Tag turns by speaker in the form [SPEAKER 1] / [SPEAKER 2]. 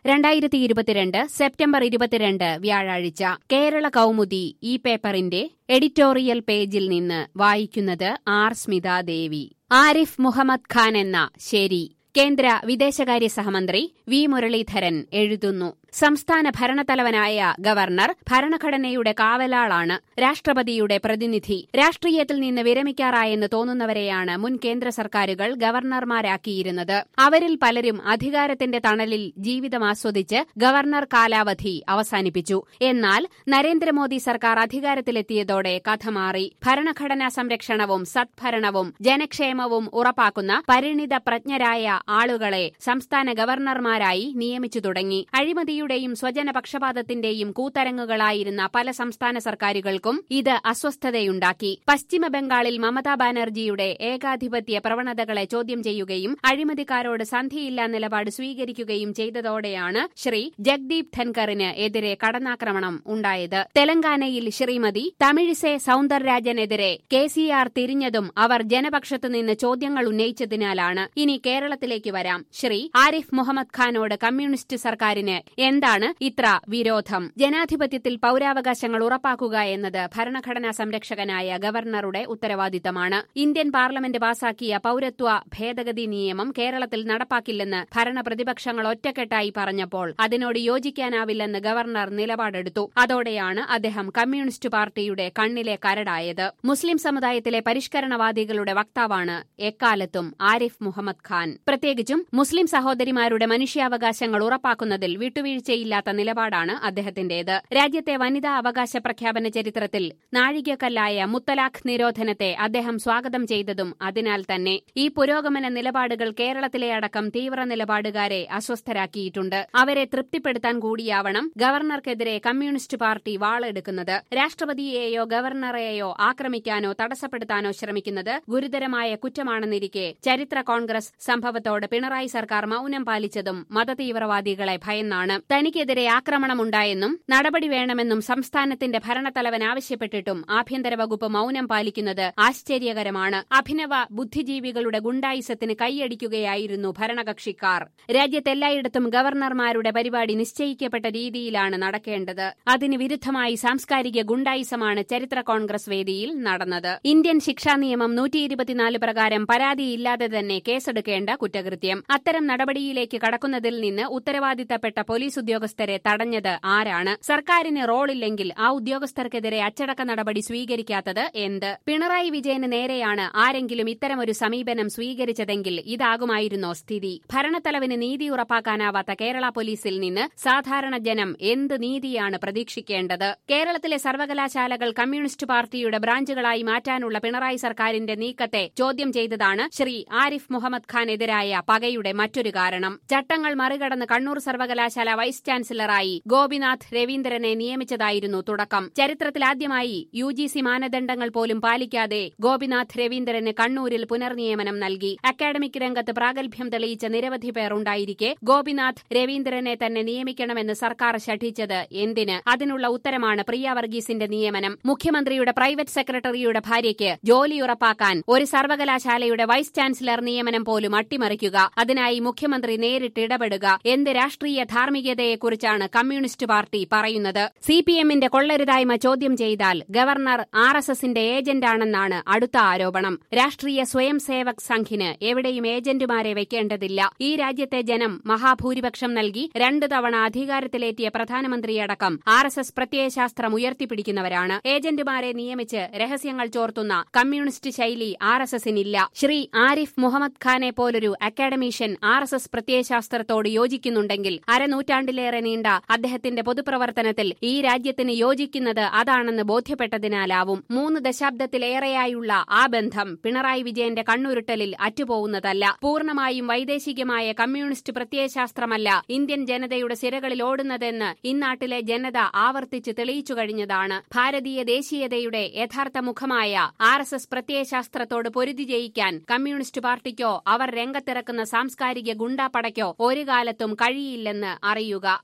[SPEAKER 1] രണ്ടായിരത്തി ഇരുപത്തിരണ്ട് സെപ്റ്റംബർ ഇരുപത്തിരണ്ട് വ്യാഴാഴ്ച കേരള കൗമുദി ഈ പേപ്പറിന്റെ എഡിറ്റോറിയൽ പേജിൽ നിന്ന് വായിക്കുന്നത് ആർ സ്മിതാദേവി ആരിഫ് മുഹമ്മദ് ഖാൻ എന്ന ശരി കേന്ദ്ര വിദേശകാര്യ സഹമന്ത്രി വി മുരളീധരൻ എഴുതുന്നു സംസ്ഥാന ഭരണത്തലവനായ ഗവർണർ ഭരണഘടനയുടെ കാവലാളാണ് രാഷ്ട്രപതിയുടെ പ്രതിനിധി രാഷ്ട്രീയത്തിൽ നിന്ന് വിരമിക്കാറായെന്ന് തോന്നുന്നവരെയാണ് മുൻ കേന്ദ്ര സർക്കാരുകൾ ഗവർണർമാരാക്കിയിരുന്നത് അവരിൽ പലരും അധികാരത്തിന്റെ തണലിൽ ജീവിതം ആസ്വദിച്ച് ഗവർണർ കാലാവധി അവസാനിപ്പിച്ചു എന്നാൽ നരേന്ദ്രമോദി സർക്കാർ അധികാരത്തിലെത്തിയതോടെ കഥ മാറി ഭരണഘടനാ സംരക്ഷണവും സദ്ഭരണവും ജനക്ഷേമവും ഉറപ്പാക്കുന്ന പരിണിത പ്രജ്ഞരായ ആളുകളെ സംസ്ഥാന ഗവർണർമാരായി നിയമിച്ചു തുടങ്ങി അഴിമതിയുടെ യുടെയും സ്വജന പക്ഷപാതത്തിന്റെയും കൂത്തരങ്ങുകളായിരുന്ന പല സംസ്ഥാന സർക്കാരുകൾക്കും ഇത് അസ്വസ്ഥതയുണ്ടാക്കി പശ്ചിമ ബംഗാളിൽ മമതാ ബാനർജിയുടെ ഏകാധിപത്യ പ്രവണതകളെ ചോദ്യം ചെയ്യുകയും അഴിമതിക്കാരോട് സന്ധിയില്ലാ നിലപാട് സ്വീകരിക്കുകയും ചെയ്തതോടെയാണ് ശ്രീ ജഗ്ദീപ് ധൻകറിന് എതിരെ കടന്നാക്രമണം ഉണ്ടായത് തെലങ്കാനയിൽ ശ്രീമതി തമിഴിസെ സൌന്ദർരാജനെതിരെ കെ സി ആർ തിരിഞ്ഞതും അവർ ജനപക്ഷത്തു നിന്ന് ചോദ്യങ്ങൾ ഉന്നയിച്ചതിനാലാണ് ഇനി കേരളത്തിലേക്ക് വരാം ശ്രീ ആരിഫ് മുഹമ്മദ് ഖാനോട് കമ്മ്യൂണിസ്റ്റ് സർക്കാരിന് എന്താണ് ഇത്ര വിരോധം ജനാധിപത്യത്തിൽ പൌരാവകാശങ്ങൾ ഉറപ്പാക്കുക എന്നത് ഭരണഘടനാ സംരക്ഷകനായ ഗവർണറുടെ ഉത്തരവാദിത്തമാണ് ഇന്ത്യൻ പാർലമെന്റ് പാസാക്കിയ പൌരത്വ ഭേദഗതി നിയമം കേരളത്തിൽ നടപ്പാക്കില്ലെന്ന് ഭരണപ്രതിപക്ഷങ്ങൾ ഒറ്റക്കെട്ടായി പറഞ്ഞപ്പോൾ അതിനോട് യോജിക്കാനാവില്ലെന്ന് ഗവർണർ നിലപാടെടുത്തു അതോടെയാണ് അദ്ദേഹം കമ്മ്യൂണിസ്റ്റ് പാർട്ടിയുടെ കണ്ണിലെ കരടായത് മുസ്ലിം സമുദായത്തിലെ പരിഷ്കരണവാദികളുടെ വക്താവാണ് എക്കാലത്തും ആരിഫ് മുഹമ്മദ് ഖാൻ പ്രത്യേകിച്ചും മുസ്ലിം സഹോദരിമാരുടെ മനുഷ്യാവകാശങ്ങൾ ഉറപ്പാക്കുന്നതിൽ വിട്ടുവീഴ്ചയില്ലാത്ത നിലപാടാണ് അദ്ദേഹത്തിന്റേത് രാജ്യത്തെ വനിതാ അവകാശ പ്രഖ്യാപന ചരിത്രത്തിൽ നാഴികക്കല്ലായ മുത്തലാഖ് നിരോധനത്തെ അദ്ദേഹം സ്വാഗതം ചെയ്തതും അതിനാൽ തന്നെ ഈ പുരോഗമന നിലപാടുകൾ കേരളത്തിലെ അടക്കം തീവ്ര നിലപാടുകാരെ അസ്വസ്ഥരാക്കിയിട്ടുണ്ട് അവരെ തൃപ്തിപ്പെടുത്താൻ കൂടിയാവണം ഗവർണർക്കെതിരെ കമ്മ്യൂണിസ്റ്റ് പാർട്ടി വാളെടുക്കുന്നത് രാഷ്ട്രപതിയെയോ ഗവർണറെയോ ആക്രമിക്കാനോ തടസ്സപ്പെടുത്താനോ ശ്രമിക്കുന്നത് ഗുരുതരമായ കുറ്റമാണെന്നിരിക്കെ ചരിത്ര കോൺഗ്രസ് സംഭവത്തോട് പിണറായി സർക്കാർ മൌനം പാലിച്ചതും മതതീവ്രവാദികളെ ഭയന്നാണ് തനിക്കെതിരെ ആക്രമണമുണ്ടായെന്നും നടപടി വേണമെന്നും സംസ്ഥാനത്തിന്റെ ഭരണത്തലവൻ ആവശ്യപ്പെട്ടിട്ടും ആഭ്യന്തര വകുപ്പ് മൌനം പാലിക്കുന്നത് ആശ്ചര്യകരമാണ് അഭിനവ ബുദ്ധിജീവികളുടെ ഗുണ്ടായിസത്തിന് കൈയടിക്കുകയായിരുന്നു ഭരണകക്ഷിക്കാർ രാജ്യത്തെല്ലായിടത്തും ഗവർണർമാരുടെ പരിപാടി നിശ്ചയിക്കപ്പെട്ട രീതിയിലാണ് നടക്കേണ്ടത് അതിന് വിരുദ്ധമായി സാംസ്കാരിക ഗുണ്ടായിസമാണ് ചരിത്ര കോൺഗ്രസ് വേദിയിൽ നടന്നത് ഇന്ത്യൻ ശിക്ഷാ നിയമം നൂറ്റി ഇരുപത്തിനാല് പ്രകാരം പരാതിയില്ലാതെ തന്നെ കേസെടുക്കേണ്ട കുറ്റകൃത്യം അത്തരം നടപടിയിലേക്ക് കടക്കുന്നതിൽ നിന്ന് ഉത്തരവാദിത്തപ്പെട്ട പോലീസ് ഉദ്യോഗസ്ഥരെ തടഞ്ഞത് ആരാണ് സർക്കാരിന് റോളില്ലെങ്കിൽ ആ ഉദ്യോഗസ്ഥർക്കെതിരെ അച്ചടക്ക നടപടി സ്വീകരിക്കാത്തത് എന്ത് പിണറായി വിജയന് നേരെയാണ് ആരെങ്കിലും ഇത്തരമൊരു സമീപനം സ്വീകരിച്ചതെങ്കിൽ ഇതാകുമായിരുന്നോ സ്ഥിതി ഭരണത്തലവിന് നീതി ഉറപ്പാക്കാനാവാത്ത കേരള പോലീസിൽ നിന്ന് സാധാരണ ജനം എന്ത് നീതിയാണ് പ്രതീക്ഷിക്കേണ്ടത് കേരളത്തിലെ സർവകലാശാലകൾ കമ്മ്യൂണിസ്റ്റ് പാർട്ടിയുടെ ബ്രാഞ്ചുകളായി മാറ്റാനുള്ള പിണറായി സർക്കാരിന്റെ നീക്കത്തെ ചോദ്യം ചെയ്തതാണ് ശ്രീ ആരിഫ് മുഹമ്മദ് ഖാനെതിരായ പകയുടെ മറ്റൊരു കാരണം ചട്ടങ്ങൾ മറികടന്ന് കണ്ണൂർ സർവകലാശാല വൈസ് ചാൻസലറായി ഗോപിനാഥ് രവീന്ദ്രനെ നിയമിച്ചതായിരുന്നു തുടക്കം ചരിത്രത്തിലാദ്യമായി യു ജി സി മാനദണ്ഡങ്ങൾ പോലും പാലിക്കാതെ ഗോപിനാഥ് രവീന്ദ്രന് കണ്ണൂരിൽ പുനർനിയമനം നൽകി അക്കാഡമിക് രംഗത്ത് പ്രാഗൽഭ്യം തെളിയിച്ച നിരവധി പേർ ഉണ്ടായിരിക്കെ ഗോപിനാഥ് രവീന്ദ്രനെ തന്നെ നിയമിക്കണമെന്ന് സർക്കാർ ശഠിച്ചത് എന്തിന് അതിനുള്ള ഉത്തരമാണ് പ്രിയ വർഗീസിന്റെ നിയമനം മുഖ്യമന്ത്രിയുടെ പ്രൈവറ്റ് സെക്രട്ടറിയുടെ ഭാര്യയ്ക്ക് ജോലി ഉറപ്പാക്കാൻ ഒരു സർവകലാശാലയുടെ വൈസ് ചാൻസലർ നിയമനം പോലും അട്ടിമറിക്കുക അതിനായി മുഖ്യമന്ത്രി നേരിട്ട് ഇടപെടുക എന്ത് രാഷ്ട്രീയ ധാർമ്മികതയെക്കുറിച്ചാണ് കമ്മ്യൂണിസ്റ്റ് പാർട്ടി പറയുന്നത് സിപിഎമ്മിന്റെ കൊള്ളരുതായ്മ ചോദ്യം ചെയ്താൽ ഗവർണർ ആർ എസ് എസിന്റെ ഏജന്റാണെന്നാണ് അടുത്ത ആരോപണം രാഷ്ട്രീയ സ്വയം സേവക് സംഘിന് എവിടെയും ഏജന്റുമാരെ വെക്കേണ്ടതില്ല ഈ രാജ്യത്തെ ജനം മഹാഭൂരിപക്ഷം നൽകി രണ്ടു തവണ അധികാരത്തിലെത്തിയ പ്രധാനമന്ത്രിയടക്കം ആർ എസ് എസ് പ്രത്യയശാസ്ത്രം ഉയർത്തിപ്പിടിക്കുന്നവരാണ് ഏജന്റുമാരെ നിയമിച്ച് രഹസ്യങ്ങൾ ചോർത്തുന്ന കമ്മ്യൂണിസ്റ്റ് ശൈലി ആർ എസ് എസിനില്ല ശ്രീ ആരിഫ് മുഹമ്മദ് ഖാനെ പോലൊരു അക്കാഡമീഷ്യൻ ആർ എസ് എസ് പ്രത്യയശാസ്ത്രത്തോട് യോജിക്കുന്നുണ്ടെങ്കിൽ അരനൂറ്റാണ്ടിലേറെ നീണ്ട അദ്ദേഹത്തിന്റെ പൊതുപ്രവർത്തനത്തിൽ ഈ രാജ്യത്തിന് യോജിക്കുന്നത് അതാണെന്ന് ബോധ്യപ്പെട്ടതിനാലാവും മൂന്ന് ദശാബ്ദത്തിലേറെയായുള്ള ആ ബന്ധം പിണറായി വിജയന്റെ കണ്ണുരുട്ടലിൽ അറ്റുപോകുന്നതല്ല പൂർണ്ണമായും വൈദേശികമായ കമ്മ്യൂണിസ്റ്റ് പ്രത്യയശാസ്ത്രമല്ല ഇന്ത്യൻ ജനതയുടെ സിരകളിൽ ഓടുന്നതെന്ന് ഇന്നാട്ടിലെ ജനത ആവർത്തിച്ച് തെളിയിച്ചു കഴിഞ്ഞതാണ് ഭാരതീയ ദേശീയതയുടെ യഥാർത്ഥ മുഖമായ ആർ എസ് എസ് പ്രത്യയശാസ്ത്രത്തോട് പൊരുതി ജയിക്കാൻ കമ്മ്യൂണിസ്റ്റ് പാർട്ടിക്കോ അവർ രംഗത്തിറക്കുന്ന സാംസ്കാരിക ഗുണ്ടാപ്പടയ്ക്കോ ഒരു കാലത്തും കഴിയില്ലെന്ന് അറിയുക